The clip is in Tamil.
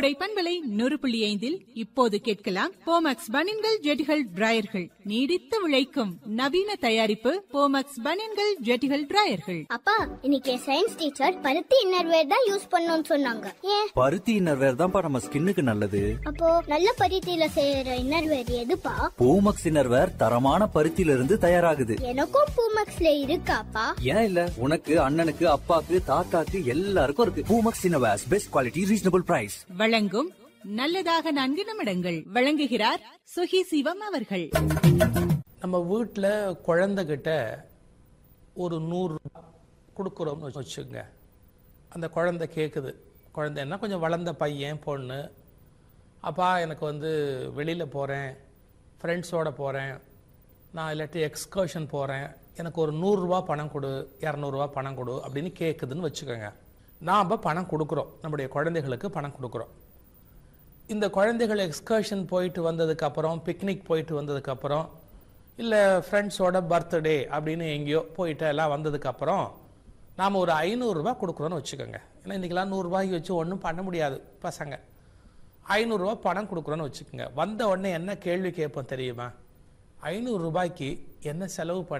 கோடை பண்பலை நூறு புள்ளி ஐந்தில் இப்போது கேட்கலாம் போமக்ஸ் பனின்கள் ஜெட்டிகள் டிராயர்கள் நீடித்து உழைக்கும் நவீன தயாரிப்பு போமக்ஸ் பனின்கள் ஜெட்டிகள் டிராயர்கள் அப்பா இன்னைக்கு சயின்ஸ் டீச்சர் பருத்தி இன்னர்வேர் தான் யூஸ் பண்ணணும்னு சொன்னாங்க ஏன் பருத்தி இன்னர்வேர் தான்ப்பா நம்ம ஸ்கின்னுக்கு நல்லது அப்போ நல்ல பருத்தியில செய்யற இன்னர்வேர் எதுப்பா பூமக்ஸ் இன்னர்வேர் தரமான பருத்தியில இருந்து தயாராகுது எனக்கும் பூமக்ஸ்ல இருக்காப்பா ஏன் இல்ல உனக்கு அண்ணனுக்கு அப்பாக்கு தாத்தாக்கு எல்லாருக்கும் இருக்கு Poomex innerwears best quality reasonable price வழங்கும் நல்லதாக நான்கு நிமிடங்கள் வழங்குகிறார் சுகி சிவம் அவர்கள் நம்ம வீட்டில் குழந்தைகிட்ட ஒரு நூறு கொடுக்குறோம்னு வச்சுக்கோங்க அந்த குழந்தை கேட்குது குழந்தைன்னா கொஞ்சம் வளர்ந்த பையன் பொண்ணு அப்பா எனக்கு வந்து வெளியில் போகிறேன் ஃப்ரெண்ட்ஸோட போகிறேன் நான் இல்லாட்டி எக்ஸ்கர்ஷன் போகிறேன் எனக்கு ஒரு நூறுரூவா பணம் கொடு இரநூறுவா பணம் கொடு அப்படின்னு கேட்குதுன்னு வச்சுக்கோங்க நாம் பணம் கொடுக்குறோம் நம்முடைய குழந்தைகளுக்கு பணம் கொடுக்குறோம் இந்த குழந்தைகள் எக்ஸ்கர்ஷன் போயிட்டு வந்ததுக்கப்புறம் பிக்னிக் போயிட்டு வந்ததுக்கப்புறம் இல்லை ஃப்ரெண்ட்ஸோட பர்த்டே அப்படின்னு எங்கேயோ போயிட்டு எல்லாம் வந்ததுக்கப்புறம் நாம் ஒரு ஐநூறுரூவா கொடுக்குறோன்னு வச்சுக்கோங்க ஏன்னா இன்றைக்கெல்லாம் நூறுரூவாய்க்கு வச்சு ஒன்றும் பண்ண முடியாது பசங்க ஐநூறுரூவா பணம் கொடுக்குறோன்னு வச்சுக்கோங்க வந்த உடனே என்ன கேள்வி கேட்போம் தெரியுமா ஐநூறு ரூபாய்க்கு என்ன செலவு பண்ண